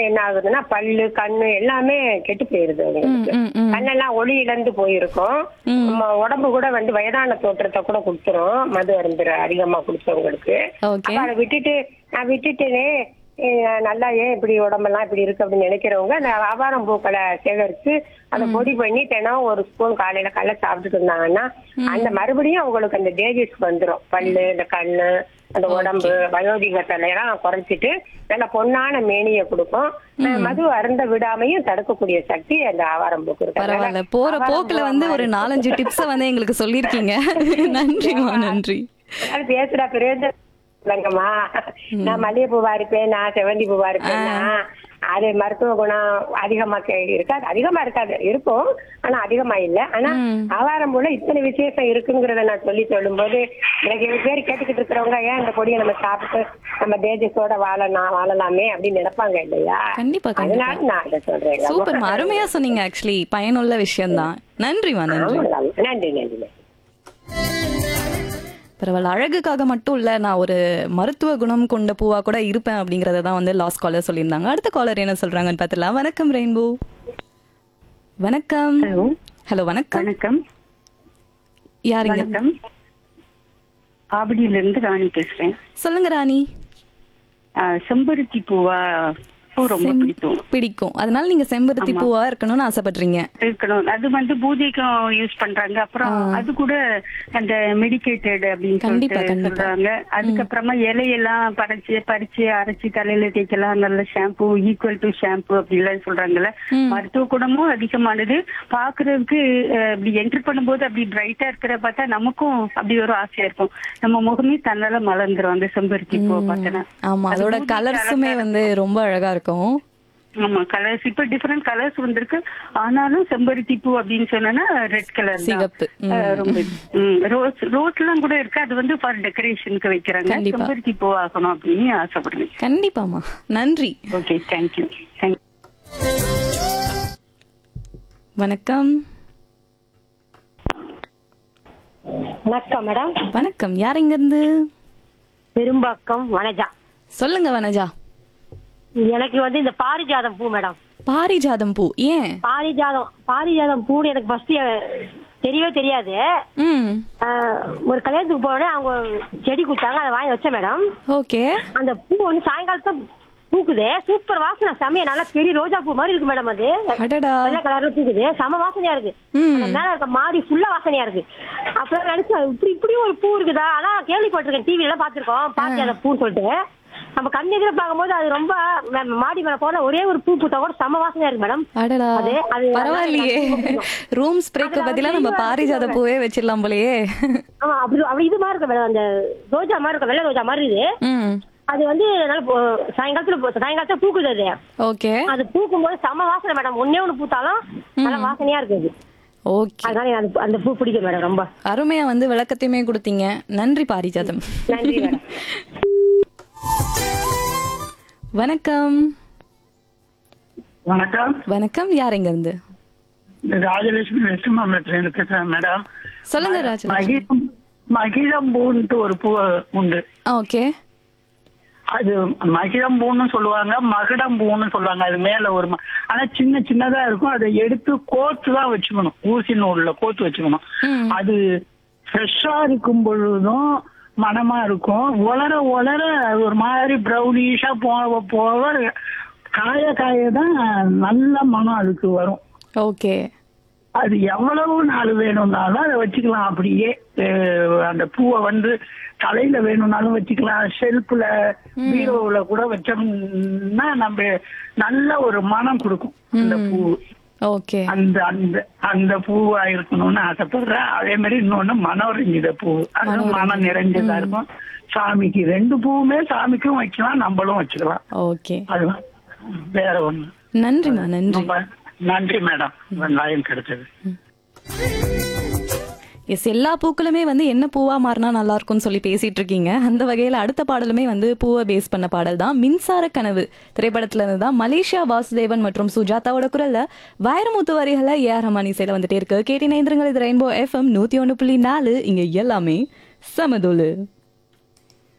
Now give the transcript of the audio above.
என்ன ஆகுதுன்னா பல்லு கண்ணு எல்லாமே கெட்டு போயிருது ம், அவங்களுக்கு ம், ம். கண்ணெல்லாம் ஒளி இழந்து போயிருக்கும் ம். நம்ம உடம்பு கூட வந்து வயதான தோற்றத்தை கூட கொடுத்துரும் மது அருந்துற அதிகமா குடிச்சவங்களுக்கு ஓகே அப்ப அதை விட்டுட்டு நான் விட்டுட்டேனே அஹ் நல்லா ஏன் இப்படி உடம்பெல்லாம் இப்படி இருக்கு அப்படின்னு நினைக்கிறவங்க அந்த ஆவாரம் பூக்களை சேகரிச்சு அதை பொடி பண்ணி தினம் ஒரு ஸ்பூன் காலையில காலைல சாப்பிட்டுட்டு இருந்தாங்கன்னா அந்த மறுபடியும் அவங்களுக்கு அந்த டேஜஸ் வந்துரும் பல்லு இந்த கண்ணு அந்த உடம்பு வயோதிகத்தலை எல்லாம் குறைச்சிட்டு நல்ல பொன்னான மேனியை கொடுக்கும் அஹ் மது அருந்த விடாமையும் தடுக்கக்கூடிய சக்தி அந்த ஆவாரம் பூக்கு இருக்கு அதனால பரவாயில்ல போற ஆவாரம் போக்குல பூவை வந்து ஒரு மாதிரி நாலஞ்சு டிப்ஸ வந்து எங்களுக்கு சொல்லிருக்கீங்க நன்றிமா நன்றி அது பேசுறா பிரயோஜனம் இல்லைங்கம்மா நான் மல்லிகைப்பூவா இருப்பேன் நான் செவந்தி பூவா இருப்பேன்னா அது மருத்துவ குணம் அதிகமா கே- இருக்காது அதிகமா இருக்காது இருக்கும் ஆனா அதிகமா இல்ல ஆனா ஆவாரம் போல இத்தனை விசேஷம் இருக்குங்கிறத நான் சொல்லி சொல்லும்போது எனக்கு இவ்வளவு பேர் கேட்டுக்கிட்டு இருக்கிறவங்க ஏன் இந்த பொடியை நம்ம சாப்பிட்டு நம்ம தேஜஸோட வாழலாம் வாழலாமே அப்படின்னு நினைப்பாங்க இல்லையா கண்டிப்பா கண்டிப்பா அதனால நான் இதை சொல்றேன் சூப்பர்மா அருமையா சொன்னீங்க ஆக்சுவலி பயனுள்ள விஷயம்தான் நன்றிமா நன்றி நன்றி நன்றி நன்றி பரவாயில்ல அழகுக்காக மட்டும் இல்ல நான் ஒரு மருத்துவ குணம் கொண்ட பூவா கூட இருப்பேன் அப்படிங்கறத தான் வந்து லாஸ்ட் காலர் சொல்லியிருந்தாங்க அடுத்த காலர் என்ன சொல்றாங்கன்னு பார்த்துலாம் வணக்கம் ரெயின்போ வணக்கம் ஹலோ ஹலோ வணக்கம் வணக்கம் யாருங்க வணக்கம் ஆவடியில இருந்து ராணி பேசுறேன் சொல்லுங்க ராணி ஆ, செம்பருத்தி பூவா பூ ரொம்ப செம்- பிடிக்கும் பிடிக்கும் அதனால நீங்க செம்பருத்தி பூவா இருக்கணும்னு ஆசைப்படுறீங்க இருக்கணும் அது வந்து பூஜைக்கும் யூஸ் பண்றாங்க அப்புறம் அது கூட அந்த மெடிக்கேட்டட் அப்படின்னு கண்டிப்பா, சொல்லிட்டு கண்டிப்பா. சொல்றாங்க அதுக்கப்புறமா இலையெல்லாம் பறிச்சு பறிச்சு அரைச்சு தலையில தேய்க்கலாம் நல்ல ஷாம்பு ஈக்குவல் டு ஷாம்பு அப்படிலாம் சொல்றாங்கல்ல மருத்துவ குணமும் அதிகமானது பாக்குறதுக்கு அஹ், இப்படி என்டர் பண்ணும்போது அப்படி பிரைட்டா இருக்கிற பார்த்தா நமக்கும் அப்படி ஒரு ஆசையா இருக்கும் நம்ம முகமே தன்னால மலர்ந்துரும் அந்த செம்பருத்தி பூவை பார்த்தனா ஆமா அதோட கலர்ஸுமே வந்து ரொம்ப அழகா இருக்கும் ஆமா கலர்ஸ் இப்ப டிஃபரெண்ட் கலர்ஸ் வந்திருக்கு ஆனாலும் செம்பருத்தி பூ அப்படின்னு சொன்னா ரெட் கலர் சிகப்பு. ம். ரொம்ப ரோஸ் ரோஸ் எல்லாம் கூட இருக்கு அது வந்து ஃபார் டெக்கரேஷனுக்கு வைக்கிறாங்க கண்டிப்பா. செம்பருத்தி பூ ஆகணும் அப்படின்னு ஆசைப்படுறேன் கண்டிப்பாமா நன்றி ஓகே தேங்க்யூ தேங்க்யூ வணக்கம் வணக்கம் மேடம் வணக்கம் யார் இங்க இருந்து பெரும்பாக்கம் வனஜா சொல்லுங்க வனஜா எனக்கு வந்து இந்த பாரிஜாதம் பூ மேடம் பாரிஜாதம் பூ ஏன் பாரிஜாதம் பாரிஜாதம் பூன்னு எனக்கு ஃபர்ஸ்ட் தெரியவே தெரியாது ம் ஆஹ், ஒரு கல்யாணத்துக்கு போனோடனே அவங்க செடி கொடுத்தாங்க அதை வாங்கி வச்சேன் மேடம் ஓகே அந்த பூ வந்து சாயங்காலத்துல பூக்குது சூப்பர் வாசனை செமையா நல்லா பெரிய ரோஜா பூ மாதிரி இருக்கு மேடம் அது அடடா வெள்ளை கலர்ல பூக்குது செம வாசனையா இருக்கு ம். அந்த மேல இருக்க மாடி ஃபுல்லா வாசனையா இருக்கு அப்புறம் நினைச்சேன் இப்படி இப்படி ஒரு பூ இருக்குதா அதான் கேள்விப்பட்டிருக்கேன் டிவி எல்லாம் பாத்திருக்கோம் பாத்தி அந்த பூன்னு சொல்லிட்டு நம்ம கண் எதிர பார்க்கும்போது அது ரொம்ப ம- மாடி மேல போன ஒரே ஒரு பூ பூத்தா கூட செம வாசனையா இருக்கு மேடம் அடடா அது அது பரவாயில்லையே ரூம் ஸ்ப்ரேக்கு அதுல பதிலா நம்ம வந்து பாரிஜாத பூவே வச்சிடலாம் போலயே ஆமா அப்படி அப்படி இது மாதிரி இருக்கு மேடம் அந்த ரோஜா மாதிரி இருக்கு வெள்ளை ரோஜா மாதிரி இது ம் அது வந்து நல்லா போ- சாயங்காலத்துல போ- சாயங்காலத்துல பூக்குது அது ஓகே அது பூக்கும் போது செம வாசனை மேடம் ஒன்னே ஒண்ணு பூத்தாலும் நல்ல வாசனையா இருக்குது ஓகே அதனால எனக்கு அந்த- அந்த பூ பிடிக்கும் மேடம் ரொம்ப அருமையா வந்து விளக்கத்தையுமே கொடுத்தீங்க நன்றி பாரிஜாதம் நன்றி மேடம் வணக்கம் வணக்கம் வணக்கம் யார் இங்க இருந்து இந்த ராஜலட்சுமி வெஸ்ட் மாம்பலத்துல பேசுறேன் மேடம் சொல்லுங்க ராஜா மகிழம் மகிழம்பூன்ட்டு ஒரு பூ உண்டு ஓகே அது மகிழம்பூன்னு சொல்லுவாங்க மகிடம்பூன்னு சொல்லுவாங்க அது மேல ஒரு ம- ஆனா சின்ன சின்னதா இருக்கும் அதை எடுத்து கோத்து தான் வச்சுக்கணும் ஊசி நூல்ல கோத்து வச்சுக்கணும் ம். அது ஃப்ரெஷ்ஷா இருக்கும் பொழுதும் மனமா இருக்கும் உலர உலர அது ஒரு மாதிரி ப்ரௌனிஷா போக போக காய காய தான் நல்ல மனம் அதுக்கு வரும் ஓகே அது எவ்வளவு நாள் வேணும்னாலும் அதை வச்சுக்கலாம் அப்படியே அஹ் அந்த பூவை வந்து தலையில வேணும்னாலும் வச்சுக்கலாம் ஷெல்ஃப்ல பீரோவுல கூட வச்சோம்னா நம்ம நல்ல ஒரு மனம் கொடுக்கும் அந்த பூ ஓகே அந்த அந்த அந்த பூவா இருக்கணும்னு ஆசைப்படுறேன் அதே மாதிரி இன்னொன்னு மனோரஞ்சித பூ அது மனம் நிறைஞ்சதா இருக்கும் சாமிக்கு ரெண்டு பூவுமே சாமிக்கும் வைக்கலாம் நம்மளும் வச்சுக்கலாம் ஓகே அதுதான் வேற ஒண்ணு நன்றிமா நன்றி ரொம்ப நன்றி மேடம் லைன் கிடைச்சது எஸ் எல்லா பூக்களுமே வந்து என்ன பூவா மாறினா நல்லா இருக்கும்னு சொல்லி பேசிட்டு இருக்கீங்க அந்த வகையில அடுத்த பாடலுமே வந்து பூவை பேஸ் பண்ண பாடல் தான் மின்சார கனவு திரைப்படத்துல இருந்து தான் மலேசியா வாசுதேவன் மற்றும் சுஜாதாவோட குரல்ல வைரமுத்து வரிகளை ஏ ஆர் ரஹ்மான் இசையில வந்துட்டே இருக்கு கேட்டி நேந்திரங்கள் இது ரெயின்போ எஃப்எம் நூத்தி ஒன்று புள்ளி நாலு இங்க எல்லாமே சமதோலு